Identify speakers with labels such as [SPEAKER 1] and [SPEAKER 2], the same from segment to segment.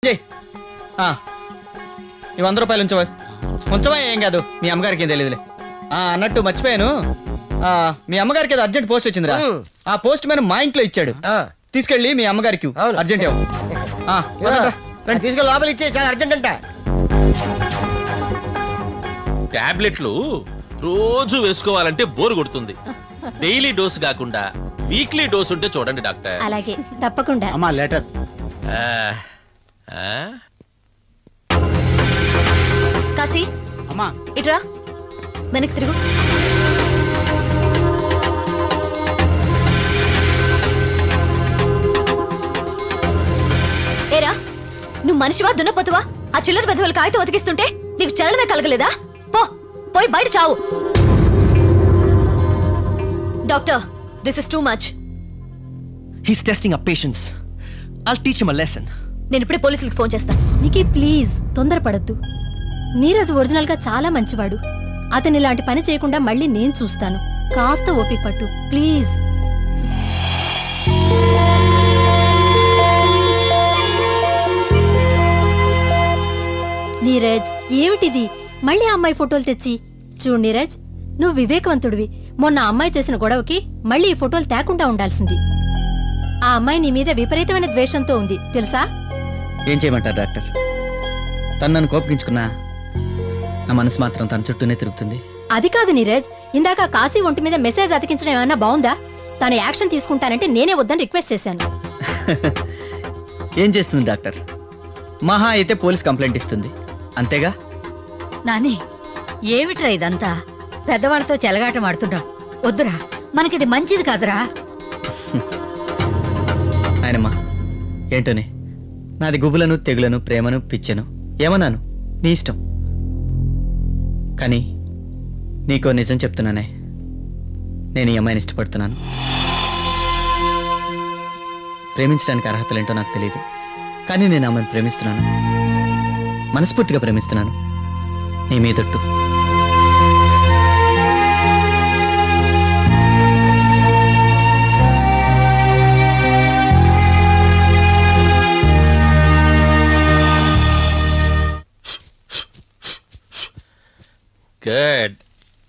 [SPEAKER 1] ఏయ్, ఆ, ఈ వంద రూపాయలు ఉంచవా ఉంచవా ఏం కాదు మీ అమ్మగారికి ఏం తెలియదులే ఆ, అన్నట్టు మర్చిపోయాను ఆ, మీ అమ్మగారికి ఏదో అర్జెంట్ పోస్ట్ వచ్చిందిరా
[SPEAKER 2] ఉమ్.
[SPEAKER 1] ఆ పోస్ట్ మ్యాన్ మా ఇంట్లో ఇచ్చాడు
[SPEAKER 2] ఆ.
[SPEAKER 1] తీసుకెళ్ళి మీ అమ్మగారికి
[SPEAKER 2] అవును.
[SPEAKER 1] అర్జెంట్ ఇవ్వు. ఆ,
[SPEAKER 2] ఇదిగో,
[SPEAKER 1] పదండ్రా.
[SPEAKER 2] రండి, తీసుకెళ్ళి లోపల ఇచ్చే చాలా అర్జెంట్ అంట
[SPEAKER 3] టాబ్లెట్లు రోజు వేసుకోవాలంటే బోర్ కొడుతుంది డైలీ డోస్ కాకుండా వీక్లీ డోస్ ఉంటే చూడండి డాక్టర్
[SPEAKER 4] అలాగే తప్పకుండా
[SPEAKER 2] అమ్మా లెటర్
[SPEAKER 3] ఆ, ఆ?
[SPEAKER 4] కాశీ
[SPEAKER 2] అమ్మా
[SPEAKER 4] ఇట్రా వెనక్కి తిరుగు ఏరా నువ్వు మనిషివా దున్నపోతువా ఆ చిల్లర పెదవులు కాగితం ఉతికిస్తుంటే నీకు చలనమే కలగలేదా పో పోయి బయట చావు doctor this is too much
[SPEAKER 5] He's testing our patience. I'll teach him a lesson.
[SPEAKER 4] నేను ఇప్పుడే పోలీసులకు ఫోన్ చేస్తా
[SPEAKER 6] నీకి ప్లీజ్ తొందరపడద్దు నీరజ్ ఒరిజినల్ గా చాలా మంచివాడు అతని ఇలాంటి పని చేయకుండా మళ్ళీ నేను చూస్తాను కాస్త ఓపిక పట్టు ప్లీజ్ నీరజ్ ఏమిటిది మళ్ళీ ఆ అమ్మాయి ఫోటోలు తెచ్చి చూడు నీరజ్ నువ్వు వివేకవంతుడివి మొన్న ఆ అమ్మాయి చేసిన గొడవకి మళ్ళీ ఈ ఫోటోలు తేకుండా ఉండాల్సింది ఆ అమ్మాయి నీ మీద విపరీతమైన ద్వేషంతో ఉంది తెలుసా
[SPEAKER 1] ఏం చేయమంటారు డాక్టర్ తను నన్ను కోపగించుకున్నా నా మనసు మాత్రం తన చుట్టూనే తిరుగుతుంది
[SPEAKER 6] అది కాదు నీరజ్ ఇందాక కాశీ ఒంటి మీద మెసేజ్ అతికించడం ఏమన్నా బాగుందా తను యాక్షన్ తీసుకుంటానంటే నేనే వద్దని రిక్వెస్ట్ చేశాను
[SPEAKER 1] ఏం చేస్తుంది డాక్టర్ మహా అయితే పోలీస్ కంప్లైంట్ ఇస్తుంది అంతేగా
[SPEAKER 7] నాని ఏమిట్రా ఇదంతా పెద్దవాళ్ళతో చెలగాటం ఆడుతున్నాం వద్దురా మనకిది మంచిది కాదురా
[SPEAKER 1] ఆయనమ్మా ఏంటోని నాది గుబులను తెగులను ప్రేమను పిచ్చను ఏమన్నాను నీ ఇష్టం కానీ నీకో నిజం చెప్తున్నానే నేను ఈ అమ్మాయిని ఇష్టపడుతున్నాను ప్రేమించడానికి అర్హతలేంటో నాకు తెలియదు కానీ నేను ఆమెను ప్రేమిస్తున్నాను మనస్ఫూర్తిగా ప్రేమిస్తున్నాను నీ మీదొట్టు
[SPEAKER 3] గుడ్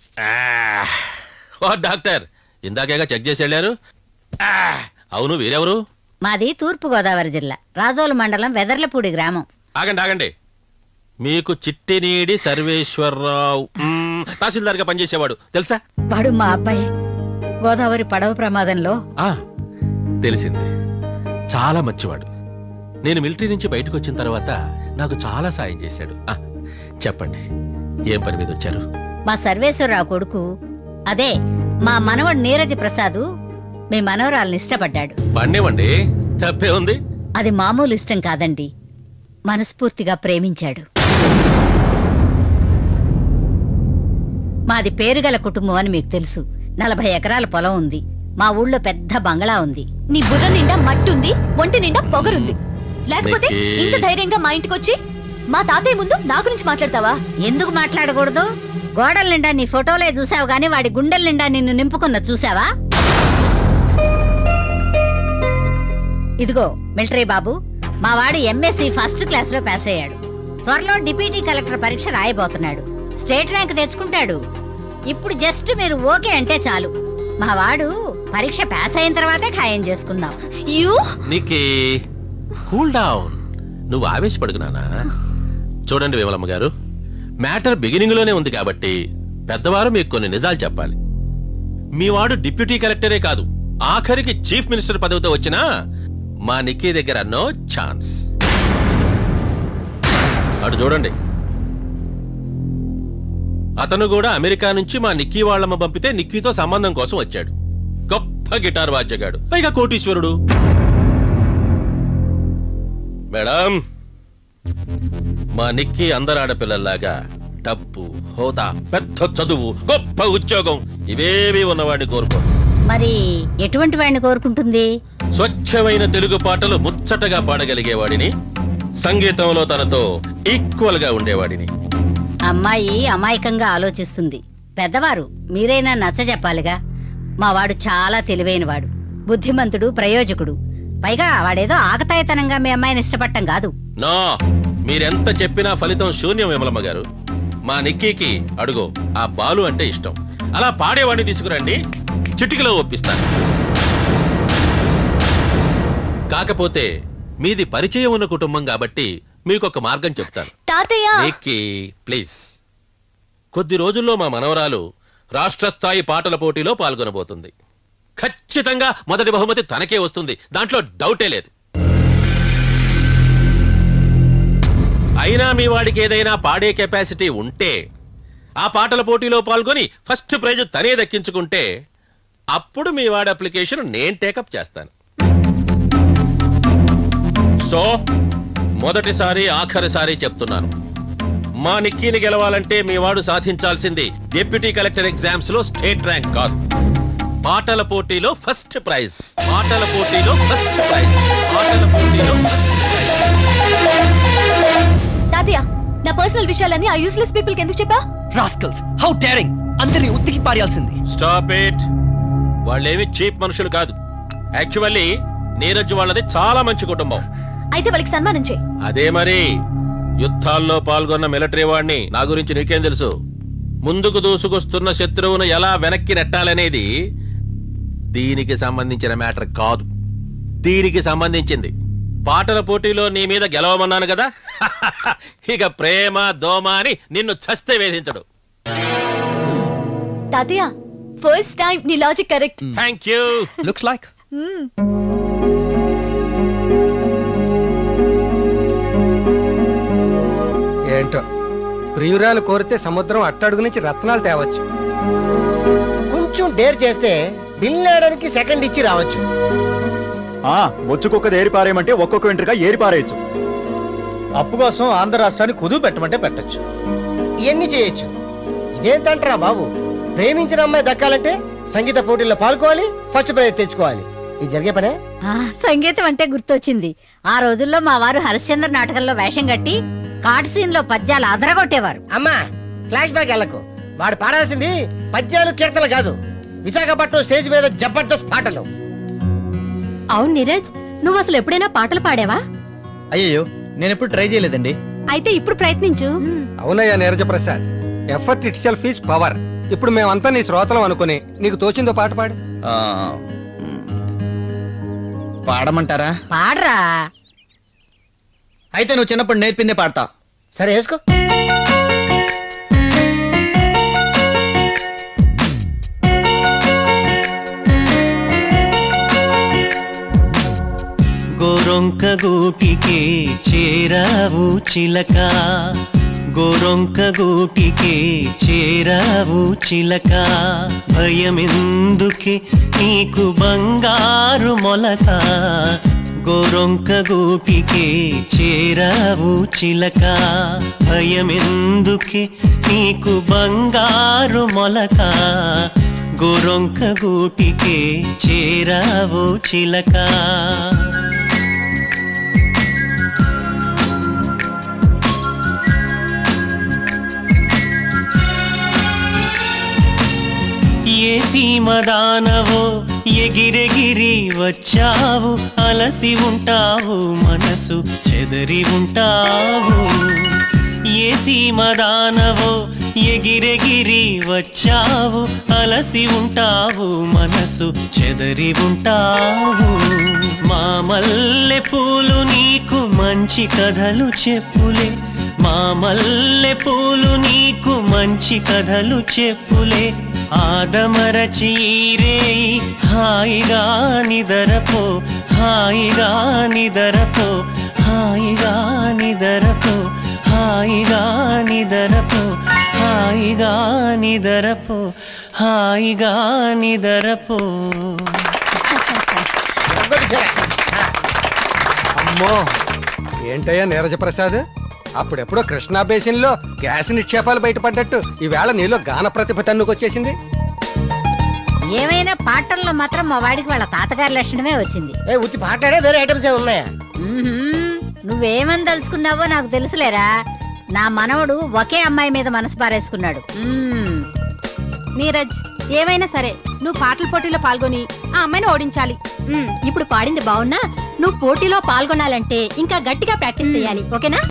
[SPEAKER 3] ఓ డాక్టర్ ఇందాకేగా చెక్ చేసి వెళ్ళారు ఆ, అవును వీరెవరు
[SPEAKER 7] మాది తూర్పు గోదావరి జిల్లా రాజోలు మండలం వెదర్లపూడి గ్రామం
[SPEAKER 3] ఆగండి ఆగండి మీకు చిట్టినీడి సర్వేశ్వరరావు మ్మ్, తహసీల్దార్గా పనిచేసేవాడు తెలుసా
[SPEAKER 7] వాడు మా అబ్బాయి గోదావరి పడవ ప్రమాదంలో
[SPEAKER 3] ఆ తెలిసింది చాలా మంచివాడు నేను మిలిటరీ నుంచి బయటకు వచ్చిన తర్వాత నాకు చాలా సాయం చేశాడు ఆ, చెప్పండి ఏం పని మీద వచ్చారు
[SPEAKER 7] మా సర్వేశ్వరరావు కొడుకు అదే మా మనవడు నీరజ్ ప్రసాద్ మీ మనవరాల్ని ఇష్టపడ్డాడు
[SPEAKER 3] బండివ్వండి తప్పే ఉంది
[SPEAKER 7] అది మామూలు ఇష్టం కాదండి మనస్ఫూర్తిగా ప్రేమించాడు మాది పేరుగల కుటుంబం అని మీకు తెలుసు నలభై ఎకరాల పొలం ఉంది మా ఊళ్ళో పెద్ద బంగళా ఉంది
[SPEAKER 4] నీ బుర్ర నిండా మట్టి ఉంది ఒంటి నిండా పొగరుంది లేకపోతే
[SPEAKER 3] నిక్కీ.
[SPEAKER 4] ఇంత ధైర్యంగా మా ఇంటికి వచ్చి మా తాతయ్య ముందు నా గురించి మాట్లాడతావా
[SPEAKER 7] ఎందుకు మాట్లాడకూడదు గోడల నిండా నీ ఫోటోలే చూసావు గాని వాడి గుండెల నిండా నిన్ను నింపుకున్న చూసావా ఇదిగో మిలిటరీ బాబు మా వాడు ఎంఎస్సి ఫస్ట్ క్లాస్ లో పాస్ అయ్యాడు త్వరలో డిప్యూటీ కలెక్టర్ పరీక్ష రాయబోతున్నాడు స్టేట్ ర్యాంక్ తెచ్చుకుంటాడు ఇప్పుడు జస్ట్ మీరు ఓకే అంటే చాలు మా వాడు పరీక్ష పాస్ అయిన తర్వాతే ఖాయం చేసుకుందాం
[SPEAKER 4] యూ
[SPEAKER 3] నీకే కూల్ డౌన్ నువ్వు ఆవేశపడుకు నానా చూడండి విమలమ్మ గారు మ్యాటర్ బిగినింగ్ లోనే ఉంది కాబట్టి పెద్దవారు మీకు కొన్ని నిజాలు చెప్పాలి మీ వాడు డిప్యూటీ కలెక్టరే కాదు ఆఖరికి చీఫ్ మినిస్టర్ పదవితో వచ్చినా మా నిక్కీ దగ్గర నో ఛాన్స్ అటు చూడండి అతను కూడా అమెరికా నుంచి మా నిక్కీ వాళ్ళమ్మ పంపితే నిక్కీతో సంబంధం కోసం వచ్చాడు గొప్ప గిటార్ వాద్యగాడు పైగా కోటీశ్వరుడు మేడం మా నిక్కీ అందరు ఆడపిల్లల్లాగా డబ్బు హోదా పెద్ద చదువు గొప్ప ఉద్యోగం ఇవేవి ఉన్నవాడిని కోరుకో
[SPEAKER 7] మరి ఎటువంటి వాడిని కోరుకుంటుంది
[SPEAKER 3] స్వచ్ఛమైన తెలుగు పాటలు ముచ్చటగా పాడగలిగేవాడిని సంగీతంలో తనతో ఈక్వల్ గా ఉండేవాడిని
[SPEAKER 7] అమ్మాయి అమాయకంగా ఆలోచిస్తుంది పెద్దవారు మీరైనా నచ్చ చెప్పాలిగా మా వాడు చాలా తెలివైనవాడు బుద్ధిమంతుడు ప్రయోజకుడు పైగా వాడేదో ఆకతాయితనంగా మీ అమ్మాయిని ఇష్టపడటం కాదు
[SPEAKER 3] నో మీరెంత చెప్పినా ఫలితం శూన్యం విమలమ్మ గారు మా నిక్కీకి అడుగో ఆ బాలు అంటే ఇష్టం అలా పాడేవాడిని తీసుకురండి చిటికలో ఒప్పిస్తాను కాకపోతే మీది పరిచయం ఉన్న కుటుంబం కాబట్టి మీకు ఒక మార్గం చెప్తాను
[SPEAKER 4] తాతయ్య
[SPEAKER 3] నిక్కీ ప్లీజ్ కొద్ది రోజుల్లో మా మనవరాలు రాష్ట్ర స్థాయి పాటల పోటీలో పాల్గొనబోతుంది ఖచ్చితంగా మొదటి బహుమతి తనకే వస్తుంది దాంట్లో డౌటే లేదు అయినా మీ వాడికి ఏదైనా పాడే కెపాసిటీ ఉంటే ఆ పాటల పోటీలో పాల్గొని ఫస్ట్ ప్రైజ్ తనే దక్కించుకుంటే అప్పుడు మీ వాడి అప్లికేషన్ నేను టేకప్ చేస్తాను సో మొదటిసారి ఆఖరిసారి చెప్తున్నాను మా నిక్కీని గెలవాలంటే మీ వాడు సాధించాల్సింది డిప్యూటీ కలెక్టర్ ఎగ్జామ్స్ లో స్టేట్ ర్యాంక్ కాదు పాటల పోటీలో ఫస్ట్ ప్రైజ్ పాటల పోటీలో ఫస్ట్ ప్రైజ్ పాటల పోటీలో ఫస్ట్
[SPEAKER 4] తాతయ్య నా పర్సనల్ విషయాలన్నీ ఆ యూస్లెస్ పీపుల్ కి ఎందుకు చెప్పా
[SPEAKER 5] రాస్కల్స్ హౌ డేరింగ్ అందరినీ ఉత్తికి పారేయాల్సింది
[SPEAKER 3] స్టాప్ ఇట్ వాళ్ళేమి చీప్ మనుషులు కాదు యాక్చువల్లీ నీరజ్ వాళ్ళది చాలా మంచి కుటుంబం
[SPEAKER 4] అయితే వాళ్ళకి సన్మానం చేయి
[SPEAKER 3] అదే మరి యుద్ధాల్లో పాల్గొన్న మిలిటరీ వాడిని నా గురించి నీకేం తెలుసు ముందుకు దూసుకొస్తున్న శత్రువును ఎలా వెనక్కి నెట్టాలనేది దీనికి సంబంధించిన మ్యాటర్ కాదు దీనికి సంబంధించింది పాటల పోటీలో నీ మీద గెలవమన్నాను కదా ఇక ప్రేమ దోమ అని నిన్ను చస్తే వేధించడు
[SPEAKER 4] తాతయ్య ఫస్ట్ టైం నీ logic correct
[SPEAKER 3] thank you
[SPEAKER 5] looks like
[SPEAKER 2] ఏంటో ప్రియురాలు కోరితే సముద్రం అట్టడుగు నుంచి రత్నాలు తేవచ్చు కొంచెం డేర్ చేస్తే బిల్ వేయడానికి సెకండ్ ఇచ్చి రావచ్చు
[SPEAKER 8] ఆ బొచ్చుకొక్క ఏరి పారేయమంటే ఒక్కొక్క వెంట్రుక ఏరి పారేయచ్చు
[SPEAKER 1] అప్పు కోసం ఆంధ్ర రాష్ట్రాన్ని కుదువు పెట్టమంటే పెట్టచ్చు
[SPEAKER 2] ఇవన్నీ చేయొచ్చు ఇదేంటంటారా బాబు ప్రేమించిన అమ్మాయి దక్కాలంటే సంగీత పోటీల్లో పాల్గొవాలి ఫస్ట్ ప్రైజ్ తెచ్చుకోవాలి ఇది జరిగే పనే
[SPEAKER 7] ఆ సంగీతం అంటే గుర్తొచ్చింది ఆ రోజుల్లో మా వారు హరిశ్చంద్ర నాటకంలో వేషం కట్టి కార్డ్ సీన్ లో పద్యాలు అదరగొట్టేవారు
[SPEAKER 2] అమ్మా ఫ్లాష్ బ్యాక్ వెళ్ళకు వాడు పాడాల్సింది పద్యాలు కీర్తనలు కాదు విశాఖపట్నం స్టేజ్ మీద జబర్దస్త్ పాటలు
[SPEAKER 6] అవును నీరజ్ నువ్వు అసలు ఎప్పుడైనా పాటలు పాడావా
[SPEAKER 1] అయ్యో నేను ఎప్పుడు ట్రై చేయలేదండి
[SPEAKER 6] అయితే ఇప్పుడు ప్రయత్నించు
[SPEAKER 2] అవునయ్యా Neeraja Prasad effort itself is power ఇప్పుడు మేమంతా నీ శ్రోతలం అనుకుని నీకు తోచిందో పాట పాడు
[SPEAKER 1] ఆ, మ్, పాడమంటారా
[SPEAKER 7] పాడరా
[SPEAKER 1] అయితే నువ్వు చిన్నప్పుడు నేర్పిందే పాడతా
[SPEAKER 2] సరే వేసుకో
[SPEAKER 9] గోరొంక గూటికే చేరావు చిలక గోరొంక గూటికే చేరావు చిలక భయమెందుకే నీకు బంగారు మొలక గోరొంక గూటికే చేరావు చిలక భయమెందుకే నీకు బంగారు మొలక గోరొంక గూటికే చేరావు చిలక ఏ సీమదానవో ఎగిరెగిరి వచ్చావు అలసి ఉంటావు మనసు చెదరి ఉంటావు ఏ సీమదానవో ఎగిరెగిరి వచ్చావు అలసి ఉంటావు మనసు చెదరి ఉంటావు మా మల్లె పూలు నీకు మంచి కథలు చెప్పులే మా మల్లె పూలు నీకు మంచి కథలు చెప్పులే ఆదమరచి రే హాయిగా నిదరపో హాయిగా నిదరపో హాయిగా నిదరపో హాయిగా నిదరపో హాయిగా నిదరపో హాయిగా నిదరపో
[SPEAKER 2] అమ్మో ఏంటయ్యా నీరజ ప్రసాద్ అప్పుడెప్పుడో కృష్ణా బేసిన్ లో గ్యాస్ నిక్షేపాలు బయటపడ్డట్టు ఈవేళ నీలో గాన ప్రతిభ తన్నుకొచ్చేసింది
[SPEAKER 7] ఏమైనా పాటల్లో మాత్రం మా వాడికి వాళ్ళ తాతగారి లక్షణమే వచ్చింది
[SPEAKER 2] ఏ ఉత్తి పాటాడే వేరే ఐటమ్స్ ఏమి ఉన్నాయా
[SPEAKER 7] మ్మ్హ్మ్. నువ్వేమని తలుచుకున్నావో నాకు తెలుసులేరా నా మనవడు ఒకే అమ్మాయి మీద మనసు పారేసుకున్నాడు మ్మ్.
[SPEAKER 6] నీరజ్ ఏమైనా సరే నువ్వు పాటల పోటీలో పాల్గొని ఆ అమ్మాయిని ఓడించాలి
[SPEAKER 4] మ్,
[SPEAKER 6] ఇప్పుడు పాడింది బాగున్నా నువ్వు పోటీలో పాల్గొనాలంటే ఇంకా గట్టిగా ప్రాక్టీస్ చేయాలి ఓకేనా